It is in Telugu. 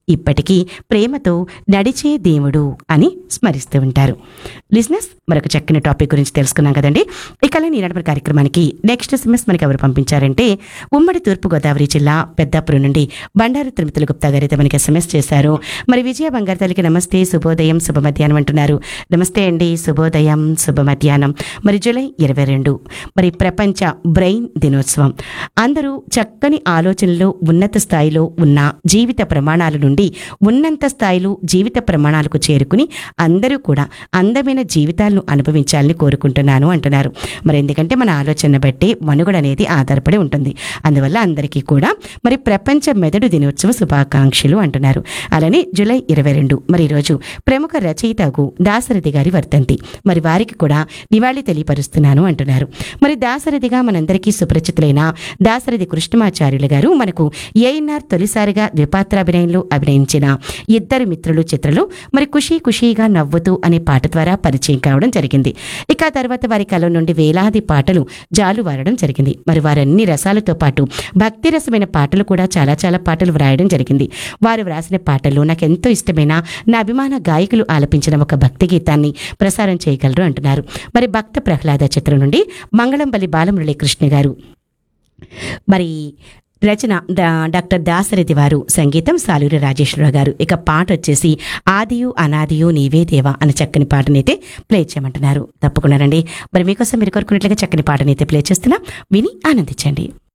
ఇప్పటికీ ప్రేమతో నడిచే దేవుడు అని స్మరిస్తూ ఉంటారు లిజినెస్ మరొక చక్కని టాపిక్ గురించి తెలుసుకున్నాం కదండి ఇక ఈనాటి కార్యక్రమానికి నెక్స్ట్ ఎస్ఎంఎస్ మనకి ఎవరు పంపించారంటే ఉమ్మడి తూర్పుగోదావరి జిల్లా పెద్దాపురం నుండి బండారు తిరుమతుల గుప్తా గారు అయితే మనకి ఎస్ఎంఎస్ చేశారు మరి విజయ బంగారు తల్లికి నమస్తే శుభోదయం శుభ మధ్యాహ్నం అంటున్నారు నమస్తే అండి శుభోదయం శుభ మధ్యాహ్నం మరి జూలై ఇరవై రెండు మరి ప్రపంచ బ్రెయిన్ దినోత్సవం అందరూ చక్కని ఆలోచనలు ఉన్నత స్థాయిలో ఉన్న జీవిత ప్రమాణాల నుండి ఉన్నంత స్థాయిలో జీవిత ప్రమాణాలకు చేరుకుని అందరూ కూడా అందమైన జీవితాలను అనుభవించాలని కోరుకుంటున్నాను అంటున్నారు మరి ఎందుకంటే మన ఆలోచన బట్టి మనుగడ అనేది ఆధారపడి ఉంటుంది అందువల్ల అందరికీ కూడా మరి ప్రపంచ మెదడు దినోత్సవ శుభాకాంక్షలు అంటున్నారు అలానే జూలై ఇరవై రెండు మరి ఈరోజు ప్రముఖ రచయితకు దాసరథి గారి వర్తంతి మరి వారికి కూడా నివాళి తెలియపరుస్తున్నాను అంటున్నారు మరి దాసరథిగా మనందరికీ సుపరిచితులైన దాసరథి కృష్ణమాచార్యులు గారు మనకు ఏఎన్ఆర్ తొలిసారిగా ద్విపాత్రాభినయంలో అభినయించిన ఇద్దరు మిత్రులు చిత్రంలో మరి ఖుషీ ఖుషీగా నవ్వుతూ అనే పాట ద్వారా పరిచయం కావడం జరిగింది ఇక ఆ తర్వాత వారి కలం నుండి వేలాది పాటలు జాలువారడం జరిగింది మరి వారన్ని రసాలతో పాటు భక్తి రసమైన పాటలు కూడా చాలా చాలా పాటలు వ్రాయడం జరిగింది వారు వ్రాసిన పాటల్లో నాకు ఎంతో ఇష్టమైన నా అభిమాన గాయకులు ఆలపించిన ఒక భక్తి గీతాన్ని ప్రసారం చేయగలరు అంటున్నారు మరి భక్త ప్రహ్లాద చిత్రం నుండి మంగళంపల్లి బాలమురళీ కృష్ణ గారు మరి రచన డా- డాక్టర్ దాసరథి వారు సంగీతం సాలూరి రాజేశ్వరరావు గారు ఇక పాట వచ్చేసి ఆదియు అనాదియు నీవే దేవా అనే చక్కని పాటనైతే ప్లే చేయమంటున్నారు తప్పకుండా రండి మరి మీకోసం మీరు కోరుకున్నట్లుగా చక్కని పాటనైతే ప్లే చేస్తున్నా విని ఆనందించండి